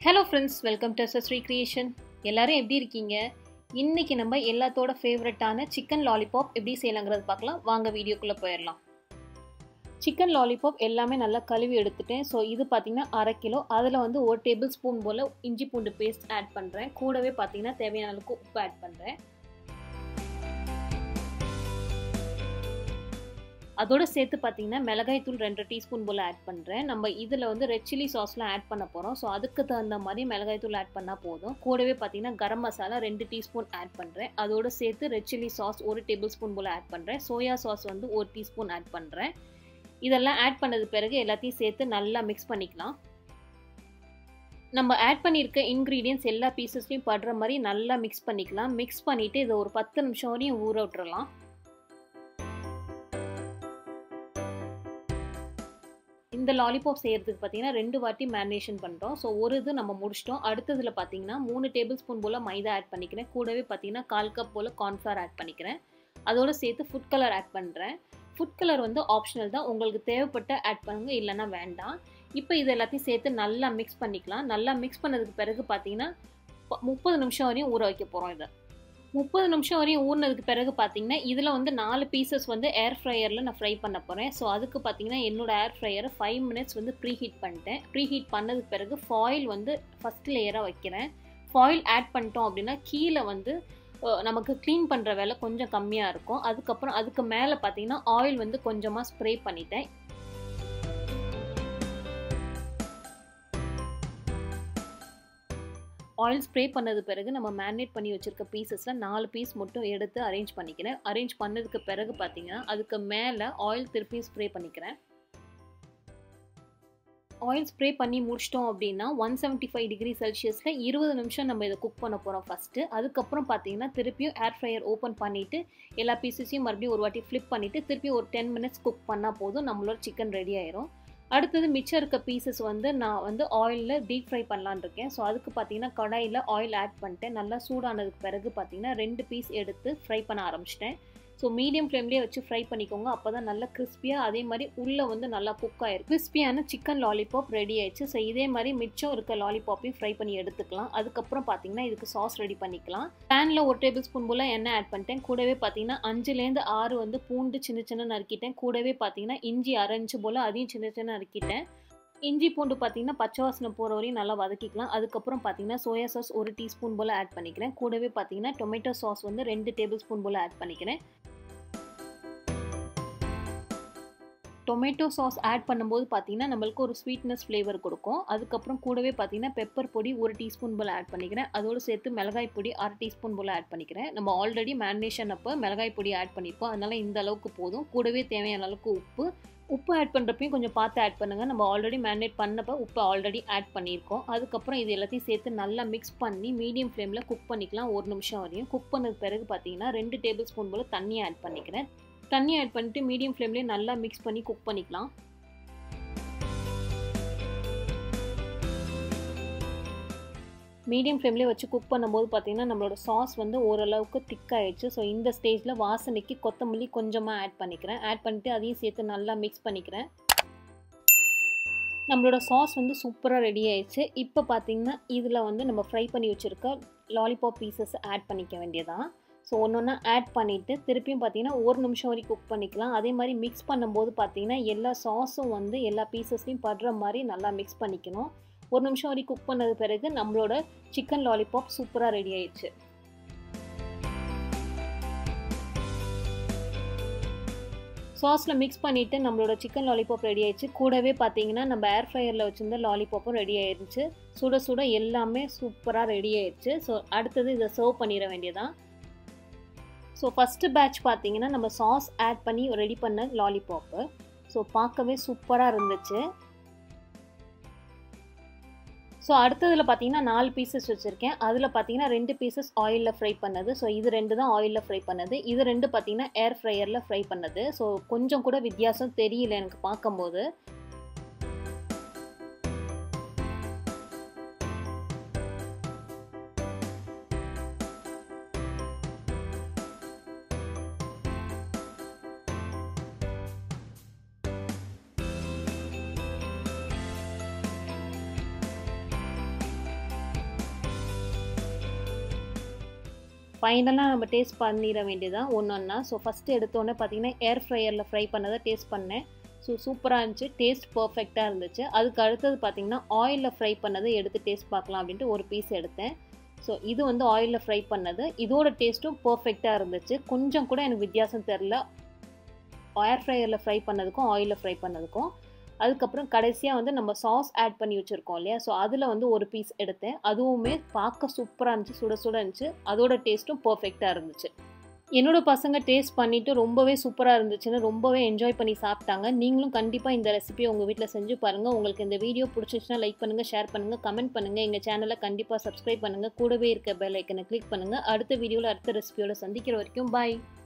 hello friends welcome to Sasri creation எல்லாரும் எப்படி இருக்கீங்க இன்னைக்கு நம்ம எல்லாத்தோட ஃபேவரட்டான சிக்கன் லாலிபாப் எப்படி செய்யலாங்கிறது பார்க்கலாம் வாங்க வீடியோக்குள்ளே போயிடலாம் சிக்கன் லாலிபாப் எல்லாமே நல்லா கழுவி எடுத்துட்டேன் ஸோ இது பார்த்தீங்கன்னா அரை கிலோ அதில் வந்து ஒரு டேபிள் ஸ்பூன் போல் இஞ்சி பூண்டு பேஸ்ட் ஆட் பண்ணுறேன் கூடவே பார்த்தீங்கன்னா தேவையான அளவுக்கு உப்பு ஆட் பண்ணுறேன் அதோட சேர்த்து பார்த்தீங்கன்னா மிளகாய் தூள் ரெண்டு டீஸ்பூன் போல் ஆட் பண்ணுறேன் நம்ம இதில் வந்து ரெட் சில்லி சாஸ்லாம் ஆட் பண்ண போகிறோம் ஸோ அதுக்கு தகுந்த மாதிரி மிளகாய் தூள் ஆட் பண்ணால் போதும் கூடவே பார்த்தீங்கன்னா கரம் மசாலா ரெண்டு டீஸ்பூன் ஆட் பண்ணுறேன் அதோட சேர்த்து ரெட் சில்லி சாஸ் ஒரு டேபிள் ஸ்பூன் போல் ஆட் பண்ணுறேன் சோயா சாஸ் வந்து ஒரு டீஸ்பூன் ஆட் பண்ணுறேன் இதெல்லாம் ஆட் பண்ணது பிறகு எல்லாத்தையும் சேர்த்து நல்லா மிக்ஸ் பண்ணிக்கலாம் நம்ம ஆட் பண்ணியிருக்க இன்க்ரீடியன்ஸ் எல்லா பீசஸ்லையும் படுற மாதிரி நல்லா மிக்ஸ் பண்ணிக்கலாம் மிக்ஸ் பண்ணிவிட்டு இதை ஒரு பத்து நிமிஷம் வரையும் ஊற விட்டுறலாம் இந்த லாலிபாப் செய்கிறதுக்கு பார்த்தீங்கன்னா ரெண்டு வாட்டி மேரினேஷன் பண்ணுறோம் ஸோ ஒரு இது நம்ம முடிச்சிட்டோம் அடுத்ததில் பார்த்தீங்கன்னா மூணு டேபிள் ஸ்பூன் போல் மைதா ஆட் பண்ணிக்கிறேன் கூடவே பார்த்தீங்கன்னா கால் கப் போல் கார்ன்ஃப்ளவர் ஆட் பண்ணிக்கிறேன் அதோடு சேர்த்து ஃபுட் கலர் ஆட் பண்ணுறேன் ஃபுட் கலர் வந்து ஆப்ஷனல் தான் உங்களுக்கு தேவைப்பட்ட ஆட் பண்ணுங்க இல்லைன்னா வேண்டாம் இப்போ இது எல்லாத்தையும் சேர்த்து நல்லா மிக்ஸ் பண்ணிக்கலாம் நல்லா மிக்ஸ் பண்ணதுக்கு பிறகு பார்த்தீங்கன்னா முப்பது நிமிஷம் வரையும் ஊற வைக்க போகிறோம் இதை முப்பது நிமிஷம் வரையும் ஊறினதுக்கு பிறகு பார்த்தீங்கன்னா இதில் வந்து நாலு பீசஸ் வந்து ஏர் ஃப்ரையரில் நான் ஃப்ரை பண்ண போகிறேன் ஸோ அதுக்கு பார்த்தீங்கன்னா என்னோடய ஏர் ஃப்ரையரை ஃபைவ் மினிட்ஸ் வந்து ப்ரீ ஹீட் பண்ணிட்டேன் ப்ரீ ஹீட் பண்ணதுக்கு பிறகு ஃபாயில் வந்து ஃபஸ்ட் லேயராக வைக்கிறேன் ஃபாயில் ஆட் பண்ணிட்டோம் அப்படின்னா கீழே வந்து நமக்கு க்ளீன் பண்ணுற வேலை கொஞ்சம் கம்மியாக இருக்கும் அதுக்கப்புறம் அதுக்கு மேலே பார்த்தீங்கன்னா ஆயில் வந்து கொஞ்சமாக ஸ்ப்ரே பண்ணிட்டேன் ஆயில் ஸ்ப்ரே பண்ணது பிறகு நம்ம மேரினேட் பண்ணி வச்சுருக்க பீசஸில் நாலு பீஸ் மட்டும் எடுத்து அரேஞ்ச் பண்ணிக்கிறேன் அரேஞ்ச் பண்ணதுக்கு பிறகு பார்த்தீங்கன்னா அதுக்கு மேலே ஆயில் திருப்பி ஸ்ப்ரே பண்ணிக்கிறேன் ஆயில் ஸ்ப்ரே பண்ணி முடிச்சிட்டோம் அப்படின்னா ஒன் செவன்ட்டி ஃபைவ் டிகிரி செல்சியஸில் இருபது நிமிஷம் நம்ம இதை குக் பண்ண போகிறோம் ஃபஸ்ட்டு அதுக்கப்புறம் பார்த்தீங்கன்னா திருப்பியும் ஏர் ஃப்ரையர் ஓப்பன் பண்ணிவிட்டு எல்லா பீசஸையும் மறுபடியும் ஒரு வாட்டி ஃப்ளிப் பண்ணிவிட்டு திருப்பி ஒரு டென் மினிட்ஸ் குக் பண்ணால் போதும் நம்மளோட சிக்கன் ரெடி ஆயிரும் அடுத்தது மிச்சம் இருக்க பீசஸ் வந்து நான் வந்து ஆயிலில் டீப் ஃப்ரை பண்ணலான் இருக்கேன் ஸோ அதுக்கு பார்த்தீங்கன்னா கடாயில் ஆயில் ஆட் பண்ணிட்டேன் நல்லா சூடானதுக்கு பிறகு பார்த்தீங்கன்னா ரெண்டு பீஸ் எடுத்து ஃப்ரை பண்ண ஆரம்பிச்சிட்டேன் ஸோ மீடியம் ஃப்ளேம்லேயே வச்சு ஃப்ரை பண்ணிக்கோங்க அப்போ தான் நல்லா கிறிஸ்பியாக அதே மாதிரி உள்ளே வந்து நல்லா குக் ஆயிருக்கு கிறிஸ்பியான சிக்கன் லாலிபாப் ரெடி ஆயிடுச்சு ஸோ இதே மாதிரி மிச்சம் இருக்க லாலிபாப்பையும் ஃப்ரை பண்ணி எடுத்துக்கலாம் அதுக்கப்புறம் பார்த்தீங்கன்னா இதுக்கு சாஸ் ரெடி பண்ணிக்கலாம் பேனில் ஒரு டேபிள் ஸ்பூன் போல் எண்ணெய் ஆட் பண்ணிட்டேன் கூடவே பார்த்தீங்கன்னா அஞ்சுலேருந்து ஆறு வந்து பூண்டு சின்ன சின்ன நறுக்கிட்டேன் கூடவே பார்த்தீங்கன்னா இஞ்சி அரைஞ்சு போல் அதையும் சின்ன சின்ன நறுக்கிட்டேன் இஞ்சி பூண்டு பார்த்தீங்கன்னா பச்சை வாசனை போகிற வரையும் நல்லா வதக்கிக்கலாம் அதுக்கப்புறம் பார்த்தீங்கன்னா சோயா சாஸ் ஒரு டீஸ்பூன் போல் ஆட் பண்ணிக்கிறேன் கூடவே பார்த்தீங்கன்னா டொமேட்டோ சாஸ் வந்து ரெண்டு டேபிள் ஸ்பூன் போல் ஆட் பண்ணிக்கிறேன் டொமேட்டோ சாஸ் ஆட் பண்ணும்போது பார்த்தீங்கன்னா நம்மளுக்கு ஒரு ஸ்வீட்னஸ் ஃப்ளேவர் கொடுக்கும் அதுக்கப்புறம் கூடவே பார்த்தீங்கன்னா பெப்பர் பொடி ஒரு டீஸ்பூன் போல் ஆட் பண்ணிக்கிறேன் அதோடு சேர்த்து மிளகாய் பொடி அரை டீஸ்பூன் போல் ஆட் பண்ணிக்கிறேன் நம்ம ஆல்ரெடி மேரினேஷன் அப்போ மிளகாய் பொடி ஆட் பண்ணியிருப்போம் அதனால் இந்த அளவுக்கு போதும் கூடவே தேவையான அளவுக்கு உப்பு உப்பு ஆட் பண்ணுறப்பையும் கொஞ்சம் பார்த்து ஆட் பண்ணுங்கள் நம்ம ஆல்ரெடி மேரினேட் பண்ணப்போ உப்பு ஆல்ரெடி ஆட் பண்ணியிருக்கோம் அதுக்கப்புறம் இது எல்லாத்தையும் சேர்த்து நல்லா மிக்ஸ் பண்ணி மீடியம் ஃப்ளேமில் குக் பண்ணிக்கலாம் ஒரு நிமிஷம் வரையும் குக் பண்ணது பிறகு பார்த்தீங்கன்னா ரெண்டு டேபிள் ஸ்பூன் போல் தண்ணி ஆட் பண்ணிக்கிறேன் தண்ணி ஆட் பண்ணிட்டு மீடியம் ஃப்ளேம்லேயே நல்லா மிக்ஸ் பண்ணி குக் பண்ணிக்கலாம் மீடியம் ஃப்ளேம்லேயே வச்சு குக் பண்ணும்போது பார்த்தீங்கன்னா நம்மளோட சாஸ் வந்து ஓரளவுக்கு திக்காயிடுச்சு ஸோ இந்த ஸ்டேஜில் வாசனைக்கு கொத்தமல்லி கொஞ்சமாக ஆட் பண்ணிக்கிறேன் ஆட் பண்ணிவிட்டு அதையும் சேர்த்து நல்லா மிக்ஸ் பண்ணிக்கிறேன் நம்மளோட சாஸ் வந்து சூப்பராக ரெடி ஆயிடுச்சு இப்போ பார்த்தீங்கன்னா இதில் வந்து நம்ம ஃப்ரை பண்ணி வச்சுருக்க லாலிபாப் பீசஸ் ஆட் பண்ணிக்க வேண்டியதான் ஸோ ஒன்று ஒன்றா ஆட் பண்ணிவிட்டு திருப்பியும் பார்த்தீங்கன்னா ஒரு நிமிஷம் வரைக்கும் குக் பண்ணிக்கலாம் அதே மாதிரி மிக்ஸ் பண்ணும்போது பார்த்தீங்கன்னா எல்லா சாஸும் வந்து எல்லா பீசஸ்லையும் படுற மாதிரி நல்லா மிக்ஸ் பண்ணிக்கணும் ஒரு நிமிஷம் வரைக்கும் குக் பண்ணது பிறகு நம்மளோட சிக்கன் லாலிபாப் சூப்பராக ரெடி ஆயிடுச்சு சாஸில் மிக்ஸ் பண்ணிவிட்டு நம்மளோட சிக்கன் லாலிபாப் ரெடி ஆயிடுச்சு கூடவே பார்த்தீங்கன்னா நம்ம ஏர் ஃப்ரையரில் வச்சுருந்த லாலிபாப்பும் ரெடி ஆயிடுச்சு சுட சுட எல்லாமே சூப்பராக ரெடி ஆயிடுச்சு ஸோ அடுத்தது இதை சர்வ் பண்ணிட வேண்டியதான் ஸோ ஃபஸ்ட்டு பேட்ச் பார்த்தீங்கன்னா நம்ம சாஸ் ஆட் பண்ணி ரெடி பண்ண லாலிபாப்பு ஸோ பார்க்கவே சூப்பராக இருந்துச்சு ஸோ அடுத்ததில் பார்த்தீங்கன்னா நாலு பீசஸ் வச்சுருக்கேன் அதில் பார்த்தீங்கன்னா ரெண்டு பீசஸ் ஆயிலில் ஃப்ரை பண்ணது ஸோ இது ரெண்டு தான் ஆயிலில் ஃப்ரை பண்ணது இது ரெண்டு பார்த்தீங்கன்னா ஏர் ஃப்ரையரில் ஃப்ரை பண்ணது ஸோ கொஞ்சம் கூட வித்தியாசம் தெரியல எனக்கு பார்க்கும்போது ஃபைனலாக நம்ம டேஸ்ட் பண்ணிட வேண்டியதான் ஒன்று ஒன்றா ஸோ ஃபஸ்ட்டு எடுத்தோடனே பார்த்தீங்கன்னா ஏர் ஃப்ரையரில் ஃப்ரை பண்ணதை டேஸ்ட் பண்ணேன் ஸோ சூப்பராக இருந்துச்சு டேஸ்ட் பர்ஃபெக்டாக இருந்துச்சு அதுக்கு அடுத்தது பார்த்தீங்கன்னா ஆயிலில் ஃப்ரை பண்ணதை எடுத்து டேஸ்ட் பார்க்கலாம் அப்படின்ட்டு ஒரு பீஸ் எடுத்தேன் ஸோ இது வந்து ஆயிலில் ஃப்ரை பண்ணது இதோட டேஸ்ட்டும் பர்ஃபெக்டாக இருந்துச்சு கொஞ்சம் கூட எனக்கு வித்தியாசம் தெரில ஏர் ஃப்ரையரில் ஃப்ரை பண்ணதுக்கும் ஆயிலில் ஃப்ரை பண்ணதுக்கும் அதுக்கப்புறம் கடைசியாக வந்து நம்ம சாஸ் ஆட் பண்ணி வச்சுருக்கோம் இல்லையா ஸோ அதில் வந்து ஒரு பீஸ் எடுத்தேன் அதுவுமே பார்க்க சூப்பராக இருந்துச்சு சுட சுட இருந்துச்சு அதோட டேஸ்ட்டும் பர்ஃபெக்டாக இருந்துச்சு என்னோட பசங்க டேஸ்ட் பண்ணிவிட்டு ரொம்பவே சூப்பராக இருந்துச்சுன்னு ரொம்பவே என்ஜாய் பண்ணி சாப்பிட்டாங்க நீங்களும் கண்டிப்பாக இந்த ரெசிபியை உங்கள் வீட்டில் செஞ்சு பாருங்கள் உங்களுக்கு இந்த வீடியோ பிடிச்சிச்சுன்னா லைக் பண்ணுங்கள் ஷேர் பண்ணுங்கள் கமெண்ட் பண்ணுங்கள் எங்கள் சேனலை கண்டிப்பாக சப்ஸ்கிரைப் பண்ணுங்கள் கூடவே இருக்க பெல் ஐக்கனை கிளிக் பண்ணுங்கள் அடுத்த வீடியோவில் அடுத்த ரெசிபியோட சந்திக்கிற வரைக்கும் பாய்